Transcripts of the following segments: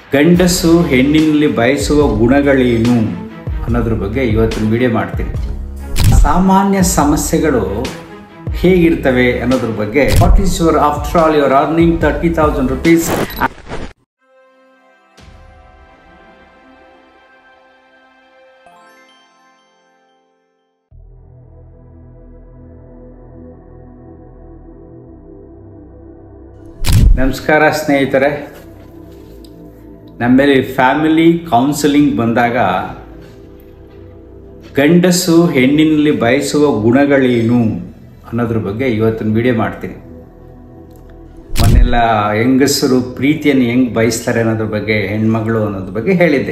ಗಂಡಸು ಹೆಣ್ಣಿನಲ್ಲಿ ಬಯಸುವ ಗುಣಗಳೇನು ಅನ್ನೋದ್ರ ಬಗ್ಗೆ ಇವತ್ತಿನ ವಿಡಿಯೋ ಮಾಡ್ತೀನಿ ಸಾಮಾನ್ಯ ಸಮಸ್ಯೆಗಳು ಹೇಗಿರ್ತವೆ ಅನ್ನೋದ್ರ ಬಗ್ಗೆ what is your after all your earning thirty thousand rupees ನಮಸ್ಕಾರ ಸ್ನೇಹಿತರೆ ನಮ್ಮಲ್ಲಿ ಫ್ಯಾಮಿಲಿ ಕೌನ್ಸಿಲಿಂಗ್ ಬಂದಾಗ ಗಂಡಸು ಹೆಣ್ಣಿನಲ್ಲಿ ಬಯಸುವ ಗುಣಗಳೇನು ಅನ್ನೋದ್ರ ಬಗ್ಗೆ ಇವತ್ತಿನ ವಿಡಿಯೋ ಮಾಡ್ತೀನಿ ಮೊನ್ನೆಲ್ಲ ಹೆಂಗಸರು ಪ್ರೀತಿಯನ್ನು ಹೆಂಗೆ ಬಯಸ್ತಾರೆ ಅನ್ನೋದ್ರ ಬಗ್ಗೆ ಹೆಣ್ಮಗಳು ಅನ್ನೋದ್ರ ಬಗ್ಗೆ ಹೇಳಿದ್ದೆ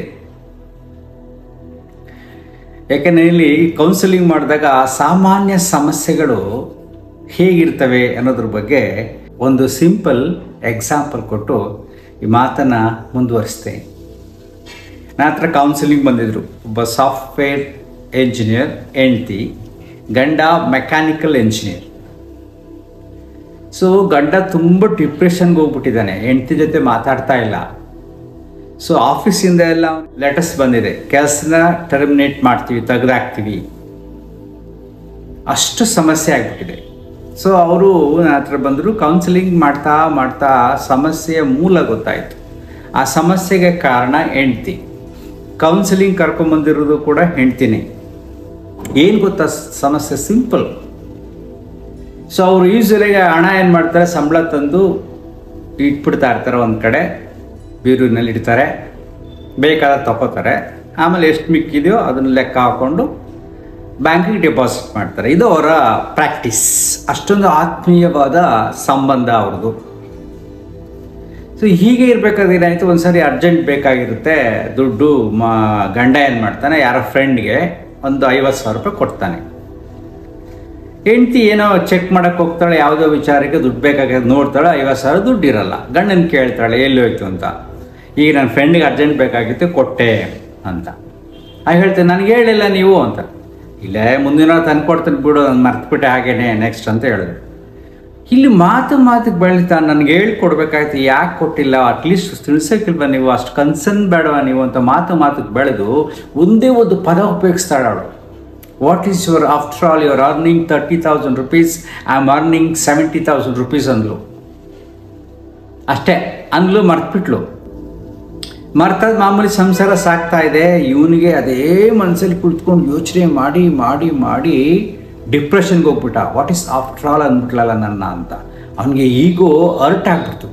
ಯಾಕೆಂದರೆ ಇಲ್ಲಿ ಕೌನ್ಸಿಲಿಂಗ್ ಮಾಡಿದಾಗ ಸಾಮಾನ್ಯ ಸಮಸ್ಯೆಗಳು ಹೇಗಿರ್ತವೆ ಅನ್ನೋದ್ರ ಬಗ್ಗೆ ಒಂದು ಸಿಂಪಲ್ ಎಕ್ಸಾಂಪಲ್ ಕೊಟ್ಟು ಈ ಮಾತನ್ನು ಮುಂದುವರಿಸ್ತೇನೆ ನನ್ನ ಹತ್ರ ಕೌನ್ಸಿಲಿಂಗ್ ಬಂದಿದ್ದರು ಒಬ್ಬ ಸಾಫ್ಟ್ವೇರ್ ಎಂಜಿನಿಯರ್ ಹೆಂಡ್ತಿ ಗಂಡ ಮೆಕ್ಯಾನಿಕಲ್ ಎಂಜಿನಿಯರ್ ಸೊ ಗಂಡ ತುಂಬ ಡಿಪ್ರೆಷನ್ಗೆ ಹೋಗ್ಬಿಟ್ಟಿದ್ದಾನೆ ಹೆಂಡ್ತಿ ಜೊತೆ ಮಾತಾಡ್ತಾ ಇಲ್ಲ ಸೊ ಆಫೀಸಿಂದ ಎಲ್ಲ ಲೆಟರ್ಸ್ ಬಂದಿದೆ ಕೆಲಸನ ಟರ್ಮಿನೇಟ್ ಮಾಡ್ತೀವಿ ತೆಗೆದಾಕ್ತೀವಿ ಅಷ್ಟು ಸಮಸ್ಯೆ ಆಗಿಬಿಟ್ಟಿದೆ ಸೊ ಅವರು ನನ್ನ ಹತ್ರ ಬಂದರು ಕೌನ್ಸಿಲಿಂಗ್ ಮಾಡ್ತಾ ಮಾಡ್ತಾ ಸಮಸ್ಯೆಯ ಮೂಲ ಗೊತ್ತಾಯಿತು ಆ ಸಮಸ್ಯೆಗೆ ಕಾರಣ ಹೆಂಡ್ತಿ ಕೌನ್ಸಿಲಿಂಗ್ ಕರ್ಕೊಂಬಂದಿರೋದು ಕೂಡ ಹೆಂಡ್ತಿನೇ ಏನು ಗೊತ್ತಾ ಸಮಸ್ಯೆ ಸಿಂಪಲ್ ಸೊ ಅವರು ಯೂಶ್ವಲಿಗೆ ಹಣ ಏನು ಮಾಡ್ತಾರೆ ಸಂಬಳ ತಂದು ಇಟ್ಬಿಡ್ತಾ ಇರ್ತಾರೆ ಒಂದು ಕಡೆ ಬೀರೂರಿನಲ್ಲಿ ಇಡ್ತಾರೆ ಬೇಕಾದ ತಗೋತಾರೆ ಆಮೇಲೆ ಎಷ್ಟು ಮಿಕ್ಕಿದೆಯೋ ಅದನ್ನು ಲೆಕ್ಕ ಹಾಕ್ಕೊಂಡು ಬ್ಯಾಂಕಿಗೆ ಡೆಪಾಸಿಟ್ ಮಾಡ್ತಾರೆ ಇದು ಅವರ ಪ್ರಾಕ್ಟೀಸ್ ಅಷ್ಟೊಂದು ಆತ್ಮೀಯವಾದ ಸಂಬಂಧ ಅವ್ರದ್ದು ಸೊ ಹೀಗೆ ಇರಬೇಕಾದ್ರೆ ಏನಾಯಿತು ಒಂದು ಸರಿ ಅರ್ಜೆಂಟ್ ಬೇಕಾಗಿರುತ್ತೆ ದುಡ್ಡು ಮಾ ಗಂಡ ಏನು ಮಾಡ್ತಾನೆ ಯಾರೋ ಫ್ರೆಂಡ್ಗೆ ಒಂದು ಐವತ್ತು ಸಾವಿರ ರೂಪಾಯಿ ಕೊಡ್ತಾನೆ ಹೆಂಡ್ತಿ ಏನೋ ಚೆಕ್ ಮಾಡಕ್ಕೆ ಹೋಗ್ತಾಳೆ ಯಾವುದೋ ವಿಚಾರಕ್ಕೆ ದುಡ್ಡು ಬೇಕಾಗಿದೆ ನೋಡ್ತಾಳೆ ಐವತ್ತು ಸಾವಿರ ದುಡ್ಡು ಇರಲ್ಲ ಗಂಡನ ಕೇಳ್ತಾಳೆ ಎಲ್ಲಿ ಹೋಯ್ತು ಅಂತ ಈಗ ನನ್ನ ಫ್ರೆಂಡಿಗೆ ಅರ್ಜೆಂಟ್ ಬೇಕಾಗಿತ್ತು ಕೊಟ್ಟೆ ಅಂತ ಆ ಹೇಳ್ತೇನೆ ನನಗೆ ಹೇಳಿಲ್ಲ ನೀವು ಅಂತ ಇಲ್ಲ ಮುಂದಿನ ತಂದು ಕೊಡ್ತೀನಿ ಬಿಡು ನಾನು ಮರ್ತ್ಬಿಟ್ಟೆ ಹಾಗೇನೆ ನೆಕ್ಸ್ಟ್ ಅಂತ ಹೇಳಿದ್ರು ಇಲ್ಲಿ ಮಾತು ಮಾತಿಗೆ ಬೆಳೀತಾ ನನಗೆ ಹೇಳ್ಕೊಡ್ಬೇಕಾಯ್ತು ಯಾಕೆ ಕೊಟ್ಟಿಲ್ಲ ಅಟ್ಲೀಸ್ಟ್ ತಿಳಿಸೋಕ್ಕಿಲ್ವ ನೀವು ಅಷ್ಟು ಕನ್ಸರ್ನ್ ಬೇಡವಾ ನೀವು ಅಂತ ಮಾತು ಮಾತಿಗೆ ಬೆಳೆದು ಒಂದೇ ಒಂದು ಪದ ಉಪಯೋಗಿಸ್ತಾಳೆ ಅವಳು what is your after all your earning thirty thousand rupees I am earning seventy thousand rupees ಅಂದ್ಲು ಅಷ್ಟೇ ಅಂದ್ಲು ಮರ್ತ್ಬಿಟ್ಲು ಮರ್ತದ ಮಾಮೂಲಿ ಸಂಸಾರ ಸಾಕ್ತಾ ಇದೆ ಇವನಿಗೆ ಅದೇ ಮನಸ್ಸಲ್ಲಿ ಕುಳಿತುಕೊಂಡು ಯೋಚನೆ ಮಾಡಿ ಮಾಡಿ ಮಾಡಿ ಡಿಪ್ರೆಷನ್ಗೆ ಹೋಗ್ಬಿಟ್ಟ ವಾಟ್ ಈಸ್ ಆಫ್ಟರ್ ಆಲ್ ಅಂದ್ಬಿಟ್ಲಲ್ಲ ನನ್ನ ಅಂತ ಅವನಿಗೆ ಈಗೋ ಅರ್ಟ್ ಆಗ್ಬಿಡ್ತು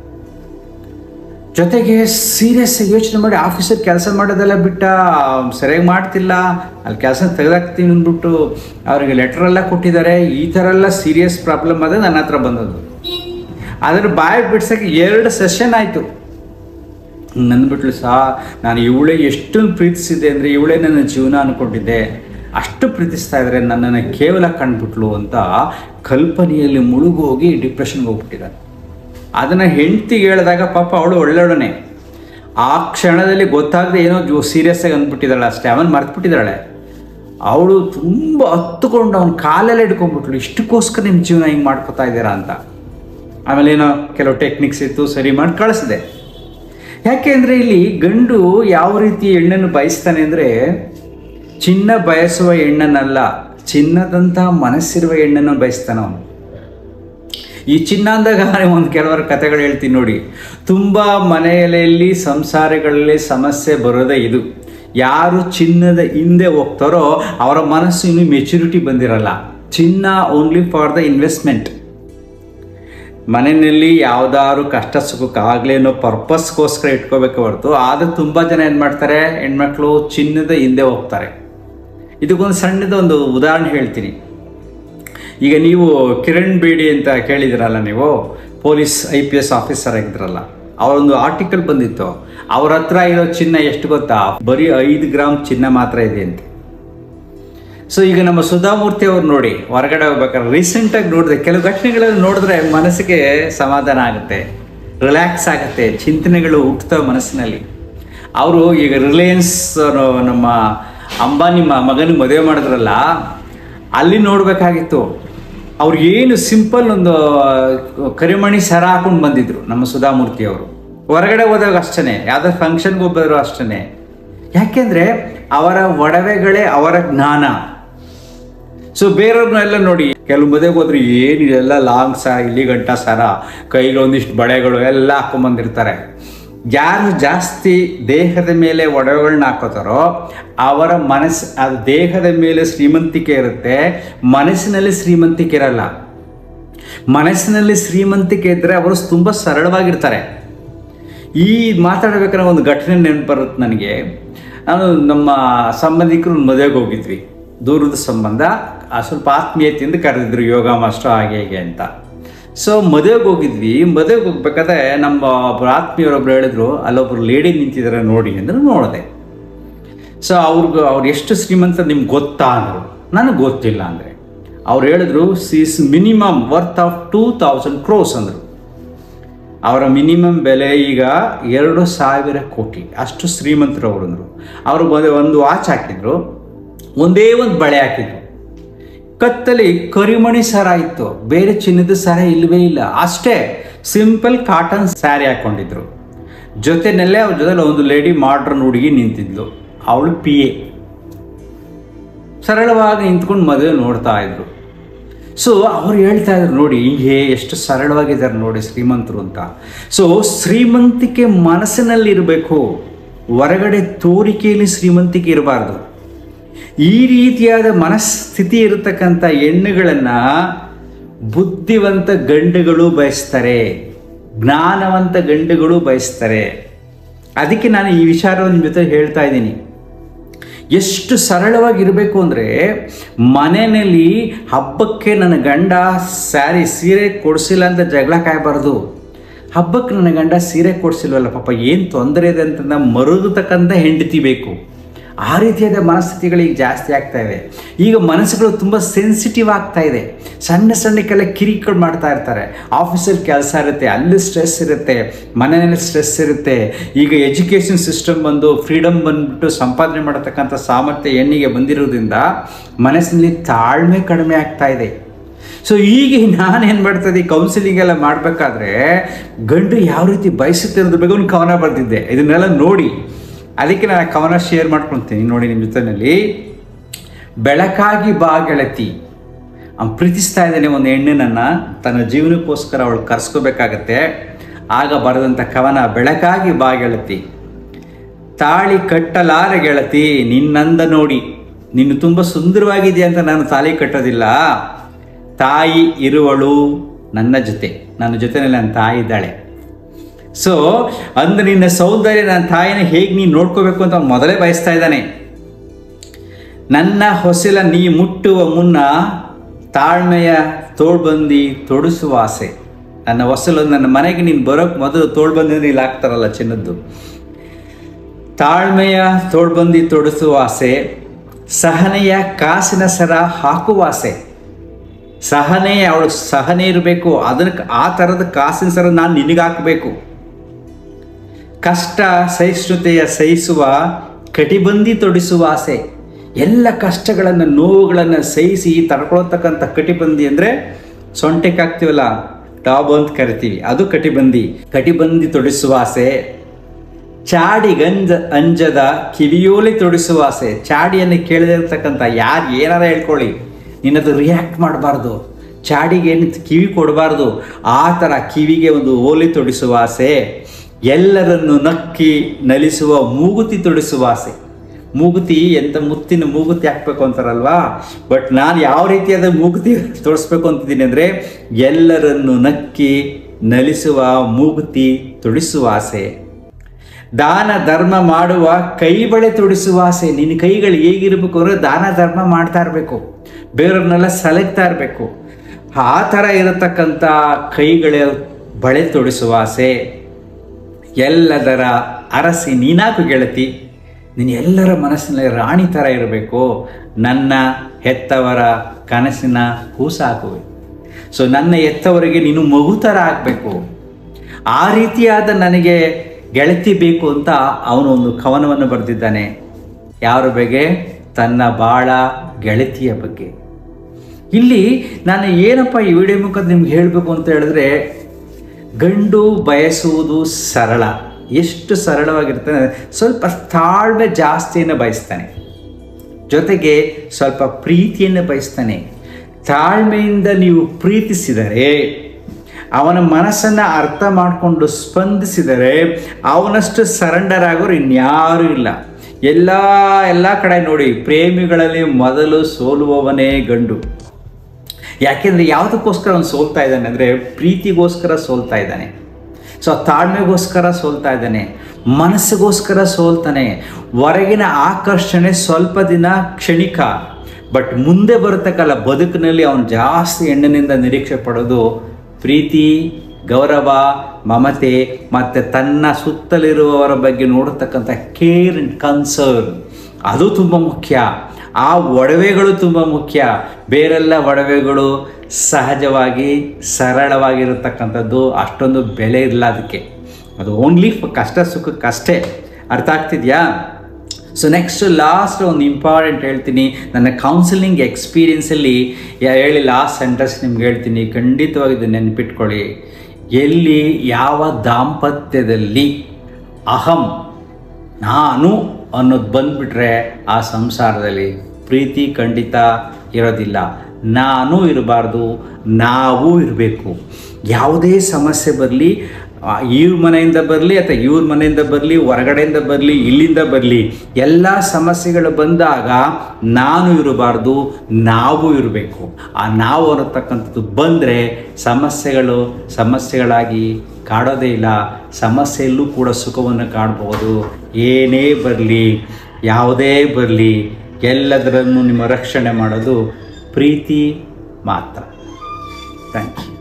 ಜೊತೆಗೆ ಸೀರಿಯಸ್ ಯೋಚನೆ ಮಾಡಿ ಆಫೀಸಲ್ಲಿ ಕೆಲಸ ಮಾಡೋದೆಲ್ಲ ಬಿಟ್ಟ ಸರಿಯಾಗಿ ಮಾಡ್ತಿಲ್ಲ ಅಲ್ಲಿ ಕೆಲಸ ತೆಗೆದಾಕ್ತೀನಿ ಅಂದ್ಬಿಟ್ಟು ಅವರಿಗೆ ಲೆಟ್ರೆಲ್ಲ ಕೊಟ್ಟಿದ್ದಾರೆ ಈ ಥರ ಎಲ್ಲ ಸೀರಿಯಸ್ ಪ್ರಾಬ್ಲಮ್ ಅದೇ ನನ್ನ ಹತ್ರ ಬಂದದ್ದು ಅದರ ಬಾಯಿ ಬಿಡ್ಸೋಕ್ಕೆ ಎರಡು ಸೆಷನ್ ಆಯಿತು ನಂದ್ಬಿಟ್ಲು ಸಹ ನಾನು ಇವಳೇ ಎಷ್ಟೊಂದು ಪ್ರೀತಿಸಿದ್ದೆ ಅಂದರೆ ಇವಳೇ ನನ್ನ ಜೀವನ ಅಂದ್ಕೊಂಡಿದ್ದೆ ಅಷ್ಟು ಪ್ರೀತಿಸ್ತಾ ಇದ್ದಾರೆ ನನ್ನನ್ನು ಕೇವಲ ಕಂಡುಬಿಟ್ಲು ಅಂತ ಕಲ್ಪನೆಯಲ್ಲಿ ಮುಳುಗೋಗಿ ಡಿಪ್ರೆಷನ್ಗೆ ಹೋಗ್ಬಿಟ್ಟಿದ್ದಾನೆ ಅದನ್ನು ಹೆಂಡ್ತಿಗೆ ಹೇಳಿದಾಗ ಪಾಪ ಅವಳು ಒಳ್ಳೆಯವಳನೆ ಆ ಕ್ಷಣದಲ್ಲಿ ಗೊತ್ತಾಗದೆ ಏನೋ ಜೋ ಸೀರಿಯಸ್ ಆಗಿ ಅಂದ್ಬಿಟ್ಟಿದ್ದಾಳೆ ಅಷ್ಟೇ ಅವನು ಮರ್ತ್ಬಿಟ್ಟಿದ್ದಾಳೆ ಅವಳು ತುಂಬ ಹತ್ತುಕೊಂಡು ಅವನ ಕಾಲೆಲ್ಲ ಹಿಡ್ಕೊಂಡ್ಬಿಟ್ಲು ಇಷ್ಟಕ್ಕೋಸ್ಕರ ನಿಮ್ಮ ಜೀವನ ಹಿಂಗೆ ಮಾಡ್ಕೋತಾ ಇದ್ದೀರಾ ಅಂತ ಆಮೇಲೆ ಏನೋ ಕೆಲವು ಟೆಕ್ನಿಕ್ಸ್ ಇತ್ತು ಸರಿ ಮಾಡಿ ಕಳಿಸಿದೆ ಯಾಕೆ ಅಂದರೆ ಇಲ್ಲಿ ಗಂಡು ಯಾವ ರೀತಿ ಹೆಣ್ಣನ್ನು ಬಯಸ್ತಾನೆ ಅಂದರೆ ಚಿನ್ನ ಬಯಸುವ ಹೆಣ್ಣನ್ನಲ್ಲ ಚಿನ್ನದಂಥ ಮನಸ್ಸಿರುವ ಹೆಣ್ಣನ್ನು ಬಯಸ್ತಾನೆ ಅವನು ಈ ಚಿನ್ನ ಅಂದಾಗ ಒಂದು ಕೆಲವರ ಕಥೆಗಳು ಹೇಳ್ತೀನಿ ನೋಡಿ ತುಂಬ ಮನೆಯಲ್ಲಿ ಸಂಸಾರಗಳಲ್ಲಿ ಸಮಸ್ಯೆ ಬರೋದೇ ಇದು ಯಾರು ಚಿನ್ನದ ಹಿಂದೆ ಹೋಗ್ತಾರೋ ಅವರ ಮನಸ್ಸು ಇನ್ನೂ ಮೆಚುರಿಟಿ ಬಂದಿರಲ್ಲ ಚಿನ್ನ ಓನ್ಲಿ ಫಾರ್ ದ ಇನ್ವೆಸ್ಟ್ಮೆಂಟ್ ಮನೆಯಲ್ಲಿ ಯಾವ್ದಾದ್ರು ಕಷ್ಟ ಸುಖಕ್ಕಾಗಲಿ ಅನ್ನೋ ಪರ್ಪಸ್ಗೋಸ್ಕರ ಇಟ್ಕೋಬೇಕು ಹೊರತು ಆದರೆ ತುಂಬ ಜನ ಏನು ಮಾಡ್ತಾರೆ ಹೆಣ್ಮಕ್ಳು ಚಿನ್ನದ ಹಿಂದೆ ಹೋಗ್ತಾರೆ ಇದಕ್ಕೊಂದು ಸಣ್ಣದ ಒಂದು ಉದಾಹರಣೆ ಹೇಳ್ತೀನಿ ಈಗ ನೀವು ಕಿರಣ್ ಬೇಡಿ ಅಂತ ಕೇಳಿದಿರಲ್ಲ ನೀವು police I P S officer ಆಗಿದ್ರಲ್ಲ ಅವರೊಂದು ಆರ್ಟಿಕಲ್ ಬಂದಿತ್ತು ಅವ್ರ ಹತ್ರ ಇರೋ ಚಿನ್ನ ಎಷ್ಟು ಗೊತ್ತಾ ಬರೀ ಐದು ಗ್ರಾಮ್ ಚಿನ್ನ ಮಾತ್ರ ಇದೆ ಅಂತ ಸೊ ಈಗ ನಮ್ಮ ಸುಧಾಮೂರ್ತಿ ಅವ್ರು ನೋಡಿ ಹೊರಗಡೆ ಹೋಗ್ಬೇಕಾದ್ರೆ ರೀಸೆಂಟಾಗಿ ನೋಡಿದೆ ಕೆಲವು ಘಟನೆಗಳನ್ನು ನೋಡಿದ್ರೆ ಮನಸ್ಸಿಗೆ ಸಮಾಧಾನ ಆಗುತ್ತೆ ರಿಲ್ಯಾಕ್ಸ್ ಆಗುತ್ತೆ ಚಿಂತನೆಗಳು ಹುಟ್ಟುತ್ತವೆ ಮನಸ್ಸಿನಲ್ಲಿ ಅವರು ಈಗ ರಿಲಯನ್ಸ್ ನಮ್ಮ ಅಂಬಾನಿ ಮ ಮಗನಿಗೆ ಮದುವೆ ಮಾಡಿದ್ರಲ್ಲ ಅಲ್ಲಿ ನೋಡಬೇಕಾಗಿತ್ತು ಅವ್ರು ಏನು ಸಿಂಪಲ್ ಒಂದು ಕರಿಮಣಿ ಸರ ಹಾಕೊಂಡು ಬಂದಿದ್ರು ನಮ್ಮ ಸುಧಾಮೂರ್ತಿ ಅವರು ಹೊರಗಡೆ ಹೋದಾಗ ಅಷ್ಟೇ ಯಾವುದೋ ಫಂಕ್ಷನ್ಗೆ ಹೋಗಿದ್ರು ಅಷ್ಟೇ ಯಾಕೆಂದ್ರೆ ಅವರ ಒಡವೆಗಳೇ ಅವರ ಜ್ಞಾನ ಸೊ ಬೇರೆಯವ್ರನ್ನೆಲ್ಲ ನೋಡಿ ಕೆಲವು ಮದುವೆಗೆ ಹೋದ್ರೆ ಏನು ಇದೆಲ್ಲ ಲಾಂಗ್ ಸರ ಇಲ್ಲಿ ಗಂಟ ಸರ ಕೈಗೆ ಒಂದಿಷ್ಟು ಬಳೆಗಳು ಎಲ್ಲ ಹಾಕೊಂಬಂದಿರ್ತಾರೆ ಯಾರು ಜಾಸ್ತಿ ದೇಹದ ಮೇಲೆ ಒಡವೆಗಳನ್ನ ಹಾಕೋತಾರೋ ಅವರ ಮನಸ್ಸು ಅದು ದೇಹದ ಮೇಲೆ ಶ್ರೀಮಂತಿಕೆ ಇರುತ್ತೆ ಮನಸ್ಸಿನಲ್ಲಿ ಶ್ರೀಮಂತಿಕೆ ಇರಲ್ಲ ಮನಸ್ಸಿನಲ್ಲಿ ಶ್ರೀಮಂತಿಕೆ ಇದ್ದರೆ ಅವರು ತುಂಬ ಸರಳವಾಗಿರ್ತಾರೆ ಈ ಮಾತಾಡಬೇಕಾದ್ರೆ ಒಂದು ಘಟನೆ ನೆನಪು ಬರುತ್ತೆ ನನಗೆ ನಾನು ನಮ್ಮ ಸಂಬಂಧಿಕರು ಮದುವೆಗೆ ಹೋಗಿದ್ವಿ ದೂರದ ಸಂಬಂಧ ಆ ಸ್ವಲ್ಪ ಆತ್ಮೀಯತೆಯಿಂದ ಕರೆದಿದ್ರು ಯೋಗ ಮಾಸ್ಟರ್ ಹಾಗೆ ಹೀಗೆ ಅಂತ ಸೊ ಮದುವೆಗೆ ಹೋಗಿದ್ವಿ ಮದುವೆಗೆ ಹೋಗ್ಬೇಕಾದ್ರೆ ನಮ್ಮ ಒಬ್ಬರು ಆತ್ಮೀಯರೊಬ್ರು ಹೇಳಿದ್ರು ಅಲ್ಲೊಬ್ರು ಲೇಡಿ ನಿಂತಿದ್ದಾರೆ ನೋಡಿ ಅಂದ್ರೆ ನೋಡಿದೆ ಸೊ ಅವ್ರಿಗೆ ಅವ್ರು ಎಷ್ಟು ಶ್ರೀಮಂತ ನಿಮ್ಗೆ ಗೊತ್ತಾ ಅಂದರು ನನಗೆ ಗೊತ್ತಿಲ್ಲ ಅಂದರೆ ಅವ್ರು ಹೇಳಿದ್ರು she's minimum worth of two thousand crores ಅಂದರು ಅವರ ಮಿನಿಮಮ್ ಬೆಲೆ ಈಗ ಎರಡು ಸಾವಿರ ಕೋಟಿ ಅಷ್ಟು ಶ್ರೀಮಂತರು ಅವರು ಅಂದರು ಅವರು ಒಂದು ಒಂದು ವಾಚ್ ಹಾಕಿದ್ರು ಒಂದೇ ಒಂದು ಬಳೆ ಹಾಕಿದ್ರು ಕತ್ತಲಿ ಕರಿಮಣಿ ಸರ ಇತ್ತು ಬೇರೆ ಚಿನ್ನದ ಸರ ಇಲ್ಲವೇ ಇಲ್ಲ ಅಷ್ಟೇ ಸಿಂಪಲ್ ಕಾಟನ್ ಸ್ಯಾರಿ ಹಾಕೊಂಡಿದ್ರು ಜೊತೆನಲ್ಲೇ ಅವ್ರ ಜೊತೆಲಿ ಒಂದು ಲೇಡಿ ಮಾಡ್ರನ್ ಹುಡುಗಿ ನಿಂತಿದ್ಲು ಅವಳು ಪಿ ಎ ಸರಳವಾಗಿ ನಿಂತ್ಕೊಂಡು ಮದುವೆ ನೋಡ್ತಾ ಇದ್ರು ಸೊ ಅವ್ರು ಹೇಳ್ತಾ ಇದ್ರು ನೋಡಿ ಹೀಗೆ ಎಷ್ಟು ಸರಳವಾಗಿದ್ದಾರೆ ನೋಡಿ ಶ್ರೀಮಂತರು ಅಂತ ಸೊ ಶ್ರೀಮಂತಿಕೆ ಮನಸ್ಸಿನಲ್ಲಿ ಇರಬೇಕು ಹೊರಗಡೆ ತೋರಿಕೆಯಲ್ಲಿ ಶ್ರೀಮಂತಿಕೆ ಇರಬಾರ್ದು ಈ ರೀತಿಯಾದ ಮನಸ್ಥಿತಿ ಇರತಕ್ಕಂಥ ಹೆಣ್ಣುಗಳನ್ನು ಬುದ್ಧಿವಂತ ಗಂಡುಗಳು ಬಯಸ್ತಾರೆ ಜ್ಞಾನವಂತ ಗಂಡುಗಳು ಬಯಸ್ತಾರೆ ಅದಕ್ಕೆ ನಾನು ಈ ವಿಚಾರವನ್ನು ನಿಮ್ಮ ಜೊತೆ ಹೇಳ್ತಾ ಇದ್ದೀನಿ ಎಷ್ಟು ಸರಳವಾಗಿರಬೇಕು ಅಂದರೆ ಮನೆಯಲ್ಲಿ ಹಬ್ಬಕ್ಕೆ ನನ್ನ ಗಂಡ ಸ್ಯಾರಿ ಸೀರೆ ಕೊಡಿಸಿಲ್ಲ ಅಂತ ಜಗಳ ಕಾಯಬಾರ್ದು ಹಬ್ಬಕ್ಕೆ ನನ್ನ ಗಂಡ ಸೀರೆ ಕೊಡಿಸಿಲ್ವಲ್ಲ ಪಾಪ ಏನು ತೊಂದರೆ ಇದೆ ಅಂತ ನಾವು ಮರುಗತಕ್ಕಂಥ ಹೆಂಡತಿ ಬೇಕು ಆ ರೀತಿಯಾದ ಮನಸ್ಥಿತಿಗಳು ಈಗ ಜಾಸ್ತಿ ಆಗ್ತಾ ಇವೆ ಈಗ ಮನಸ್ಸುಗಳು ತುಂಬ ಸೆನ್ಸಿಟಿವ್ ಆಗ್ತಾ ಇದೆ ಸಣ್ಣ ಸಣ್ಣಕ್ಕೆಲ್ಲ ಕಿರಿಕಗಳು ಮಾಡ್ತಾ ಇರ್ತಾರೆ ಆಫೀಸಲ್ಲಿ ಕೆಲಸ ಇರುತ್ತೆ ಅಲ್ಲಿ ಸ್ಟ್ರೆಸ್ ಇರುತ್ತೆ ಮನೆಯಲ್ಲಿ ಸ್ಟ್ರೆಸ್ ಇರುತ್ತೆ ಈಗ ಎಜುಕೇಷನ್ ಸಿಸ್ಟಮ್ ಬಂದು ಫ್ರೀಡಮ್ ಬಂದ್ಬಿಟ್ಟು ಸಂಪಾದನೆ ಮಾಡತಕ್ಕಂಥ ಸಾಮರ್ಥ್ಯ ಹೆಣ್ಣಿಗೆ ಬಂದಿರೋದ್ರಿಂದ ಮನಸ್ಸಿನಲ್ಲಿ ತಾಳ್ಮೆ ಕಡಿಮೆ ಆಗ್ತಾ ಇದೆ ಸೊ ಈಗ ನಾನು ಏನು ಮಾಡ್ತಾ ಕೌನ್ಸಿಲಿಂಗ್ ಎಲ್ಲ ಮಾಡಬೇಕಾದ್ರೆ ಗಂಡು ಯಾವ ರೀತಿ ಬಯಸುತ್ತೆ ಅನ್ನೋದ್ರ ಬಗ್ಗೆ ಒಂದು ಕವನ ಬರೆದಿದ್ದೆ ಇದನ್ನೆಲ್ಲ ನೋಡಿ ಅದಕ್ಕೆ ನಾನು ಆ ಕವನ ಶೇರ್ ಮಾಡ್ಕೊಳ್ತೀನಿ ನೋಡಿ ನಿಮ್ಮ ಜೊತೆಯಲ್ಲಿ ಬೆಳಕಾಗಿ ಬಾ ಗೆಳತಿ ಅವ್ನು ಪ್ರೀತಿಸ್ತಾ ಇದ್ದಾನೆ ಒಂದು ಹೆಣ್ಣನನ್ನು ತನ್ನ ಜೀವನಕ್ಕೋಸ್ಕರ ಅವಳು ಕರ್ಸ್ಕೋಬೇಕಾಗತ್ತೆ ಆಗ ಬರೆದಂಥ ಕವನ ಬೆಳಕಾಗಿ ಬಾ ಗೆಳತಿ ತಾಳಿ ಕಟ್ಟಲಾರ ಗೆಳತಿ ನಿನ್ನಂದ ನೋಡಿ ನಿನ್ನ ತುಂಬ ಸುಂದರವಾಗಿದೆ ಅಂತ ನಾನು ತಾಳಿ ಕಟ್ಟೋದಿಲ್ಲ ತಾಯಿ ಇರುವಳು ನನ್ನ ಜೊತೆ ನನ್ನ ಜೊತೆಯಲ್ಲಿ ನನ್ನ ತಾಯಿ ಇದ್ದಾಳೆ ಸೊ ಅಂದ್ರೆ ನಿನ್ನ ಸೌಂದರ್ಯ ನನ್ನ ತಾಯಿನ ಹೇಗೆ ನೀನು ನೋಡ್ಕೋಬೇಕು ಅಂತ ಅವ್ನು ಮೊದಲೇ ಬಯಸ್ತಾ ಇದ್ದಾನೆ ನನ್ನ ಹೊಸಲ ನೀ ಮುಟ್ಟುವ ಮುನ್ನ ತಾಳ್ಮೆಯ ತೋಳ್ಬಂದಿ ತೊಡಿಸುವ ಆಸೆ ನನ್ನ ಹೊಸಲು ನನ್ನ ಮನೆಗೆ ನೀನು ಬರೋಕ್ಕೆ ಮೊದಲು ತೋಳ್ಬಂದಿ ಅಂದ್ರೆ ಇಲ್ಲಿ ಹಾಕ್ತಾರಲ್ಲ ಚಿನ್ನದ್ದು ತಾಳ್ಮೆಯ ತೋಳ್ಬಂದಿ ತೊಡಿಸುವ ಆಸೆ ಸಹನೆಯ ಕಾಸಿನ ಸರ ಹಾಕುವ ಆಸೆ ಸಹನೆ ಅವಳು ಸಹನೆ ಇರಬೇಕು ಅದಕ್ಕೆ ಆ ಥರದ ಕಾಸಿನ ಸರ ನಾನು ನಿನಗೆ ಹಾಕಬೇಕು ಕಷ್ಟ ಸಹಿಷ್ಣುತೆಯ ಸಹಿಸುವ ಕಟಿಬಂದಿ ತೊಡಿಸುವ ಆಸೆ ಎಲ್ಲ ಕಷ್ಟಗಳನ್ನು ನೋವುಗಳನ್ನು ಸಹಿಸಿ ತಡ್ಕೊಳ್ತಕ್ಕಂಥ ಕಟಿಬಂದಿ ಅಂದರೆ ಸೊಂಟಕ್ಕೆ ಹಾಕ್ತೀವಲ್ಲ ಟಾಬ್ ಅಂತ ಕರಿತೀವಿ ಅದು ಕಟಿಬಂದಿ ಕಟಿಬಂದಿ ತೊಡಿಸುವ ಆಸೆ ಚಾಡಿ ಗಂಜ ಅಂಜದ ಕಿವಿಯೋಲಿ ತೊಡಿಸುವ ಆಸೆ ಚಾಡಿಯನ್ನು ಕೇಳದಿರ್ತಕ್ಕಂಥ ಯಾರು ಏನಾರ ಹೇಳ್ಕೊಳ್ಳಿ ನಿನ್ನದು ರಿಯಾಕ್ಟ್ ಮಾಡಬಾರ್ದು ಚಾಡಿಗೆ ಏನು ಕಿವಿ ಕೊಡಬಾರ್ದು ಆ ಥರ ಕಿವಿಗೆ ಒಂದು ಓಲಿ ತೊಡಿಸುವ ಆಸೆ ಎಲ್ಲರನ್ನು ನಕ್ಕಿ ನಲಿಸುವ ಮೂಗುತಿ ತೊಡಿಸುವ ಆಸೆ ಮೂಗುತಿ ಎಂತ ಮುತ್ತಿನ ಮೂಗುತಿ ಹಾಕ್ಬೇಕು ಅಂತಾರಲ್ವಾ ಬಟ್ ನಾನು ಯಾವ ರೀತಿಯಾದ ಮೂಗುತಿ ತೊಡಿಸ್ಬೇಕು ಅಂತಿದ್ದೀನಿ ಅಂದರೆ ಎಲ್ಲರನ್ನು ನಕ್ಕಿ ನಲಿಸುವ ಮೂಗುತಿ ತೊಡಿಸುವ ಆಸೆ ದಾನ ಧರ್ಮ ಮಾಡುವ ಕೈ ಬಳೆ ತೊಡಿಸುವ ಆಸೆ ನಿನ್ನ ಕೈಗಳು ಹೇಗಿರ್ಬೇಕು ಅಂದರೆ ದಾನ ಧರ್ಮ ಮಾಡ್ತಾ ಇರಬೇಕು ಬೇರೆಯವ್ರನ್ನೆಲ್ಲ ಸಲಗ್ತಾ ಇರಬೇಕು ಆ ಥರ ಇರತಕ್ಕಂಥ ಕೈಗಳ ಬಳೆ ತೊಡಿಸುವ ಆಸೆ ಎಲ್ಲದರ ಅರಸಿ ನೀನಾಕು ಗೆಳತಿ ನೀನು ಎಲ್ಲರ ಮನಸ್ಸಿನಲ್ಲಿ ರಾಣಿ ಥರ ಇರಬೇಕು ನನ್ನ ಹೆತ್ತವರ ಕನಸಿನ ಕೂಸಾಕುವೆ ಸೊ ನನ್ನ ಹೆತ್ತವರಿಗೆ ನೀನು ಮಗು ಥರ ಆಗಬೇಕು ಆ ರೀತಿಯಾದ ನನಗೆ ಗೆಳತಿ ಬೇಕು ಅಂತ ಅವನು ಒಂದು ಕವನವನ್ನು ಬರೆದಿದ್ದಾನೆ ಯಾರ ಬಗ್ಗೆ ತನ್ನ ಬಾಳ ಗೆಳತಿಯ ಬಗ್ಗೆ ಇಲ್ಲಿ ನಾನು ಏನಪ್ಪ ಈ ವಿಡಿಯೋ ಮುಖದ ನಿಮ್ಗೆ ಹೇಳಬೇಕು ಅಂತ ಹೇಳಿದ್ರೆ ಗಂಡು ಬಯಸುವುದು ಸರಳ ಎಷ್ಟು ಸರಳವಾಗಿರ್ತಾನೆ ಸ್ವಲ್ಪ ತಾಳ್ಮೆ ಜಾಸ್ತಿಯನ್ನು ಬಯಸ್ತಾನೆ ಜೊತೆಗೆ ಸ್ವಲ್ಪ ಪ್ರೀತಿಯನ್ನು ಬಯಸ್ತಾನೆ ತಾಳ್ಮೆಯಿಂದ ನೀವು ಪ್ರೀತಿಸಿದರೆ ಅವನ ಮನಸ್ಸನ್ನು ಅರ್ಥ ಮಾಡಿಕೊಂಡು ಸ್ಪಂದಿಸಿದರೆ ಅವನಷ್ಟು ಸರೆಂಡರ್ ಆಗೋರು ಇನ್ಯಾರೂ ಇಲ್ಲ ಎಲ್ಲ ಎಲ್ಲ ಕಡೆ ನೋಡಿ ಪ್ರೇಮಿಗಳಲ್ಲಿ ಮೊದಲು ಸೋಲುವವನೇ ಗಂಡು ಯಾಕೆಂದರೆ ಯಾವುದಕ್ಕೋಸ್ಕರ ಅವನು ಸೋಲ್ತಾ ಇದ್ದಾನೆ ಅಂದರೆ ಪ್ರೀತಿಗೋಸ್ಕರ ಸೋಲ್ತಾ ಇದ್ದಾನೆ ಸೊ ತಾಳ್ಮೆಗೋಸ್ಕರ ಸೋಲ್ತಾ ಇದ್ದಾನೆ ಮನಸ್ಸಿಗೋಸ್ಕರ ಸೋಲ್ತಾನೆ ಹೊರಗಿನ ಆಕರ್ಷಣೆ ಸ್ವಲ್ಪ ದಿನ ಕ್ಷಣಿಕ ಬಟ್ ಮುಂದೆ ಬರತಕ್ಕಲ್ಲ ಬದುಕಿನಲ್ಲಿ ಅವನು ಜಾಸ್ತಿ ಹೆಣ್ಣಿನಿಂದ ನಿರೀಕ್ಷೆ ಪಡೋದು ಪ್ರೀತಿ ಗೌರವ ಮಮತೆ ಮತ್ತು ತನ್ನ ಸುತ್ತಲಿರುವವರ ಬಗ್ಗೆ ನೋಡತಕ್ಕಂಥ ಕೇರ್ ಆ್ಯಂಡ್ ಕನ್ಸರ್ನ್ ಅದು ತುಂಬ ಮುಖ್ಯ ಆ ಒಡವೆಗಳು ತುಂಬ ಮುಖ್ಯ ಬೇರೆಲ್ಲ ಒಡವೆಗಳು ಸಹಜವಾಗಿ ಸರಳವಾಗಿರತಕ್ಕಂಥದ್ದು ಅಷ್ಟೊಂದು ಬೆಲೆ ಇಲ್ಲ ಅದಕ್ಕೆ ಅದು ಓನ್ಲಿ ಕಷ್ಟ ಸುಖಕ್ಕಷ್ಟೇ ಅರ್ಥ ಆಗ್ತಿದೆಯಾ ಸೊ ನೆಕ್ಸ್ಟ್ ಲಾಸ್ಟ್ ಒಂದು ಇಂಪಾರ್ಟೆಂಟ್ ಹೇಳ್ತೀನಿ ನನ್ನ ಕೌನ್ಸಿಲಿಂಗ್ ಎಕ್ಸ್ಪೀರಿಯನ್ಸಲ್ಲಿ ಹೇಳಿ ಲಾಸ್ಟ್ ಸೆಂಟೆನ್ಸ್ ನಿಮ್ಗೆ ಹೇಳ್ತೀನಿ ಖಂಡಿತವಾಗಿ ಇದು ನೆನ್ಪಿಟ್ಕೊಳ್ಳಿ ಎಲ್ಲಿ ಯಾವ ದಾಂಪತ್ಯದಲ್ಲಿ ಅಹಂ ನಾನು ಅನ್ನೋದು ಬಂದ್ಬಿಟ್ರೆ ಆ ಸಂಸಾರದಲ್ಲಿ ಪ್ರೀತಿ ಖಂಡಿತ ಇರೋದಿಲ್ಲ ನಾನು ಇರಬಾರ್ದು ನಾವು ಇರಬೇಕು ಯಾವುದೇ ಸಮಸ್ಯೆ ಬರಲಿ ಇವ್ರ ಮನೆಯಿಂದ ಬರಲಿ ಅಥವಾ ಇವ್ರ ಮನೆಯಿಂದ ಬರಲಿ ಹೊರಗಡೆಯಿಂದ ಬರಲಿ ಇಲ್ಲಿಂದ ಬರಲಿ ಎಲ್ಲ ಸಮಸ್ಯೆಗಳು ಬಂದಾಗ ನಾನು ಇರಬಾರ್ದು ನಾವು ಇರಬೇಕು ಆ ನಾವು ಅನ್ನತಕ್ಕಂಥದ್ದು ಬಂದರೆ ಸಮಸ್ಯೆಗಳು ಸಮಸ್ಯೆಗಳಾಗಿ ಕಾಡೋದೇ ಇಲ್ಲ ಸಮಸ್ಯೆಯಲ್ಲೂ ಕೂಡ ಸುಖವನ್ನು ಕಾಣಬಹುದು ಏನೇ ಬರಲಿ ಯಾವುದೇ ಬರಲಿ ಎಲ್ಲದರನ್ನು ನಿಮ್ಮ ರಕ್ಷಣೆ ಮಾಡೋದು ಪ್ರೀತಿ ಮಾತ್ರ ಥ್ಯಾಂಕ್ ಯು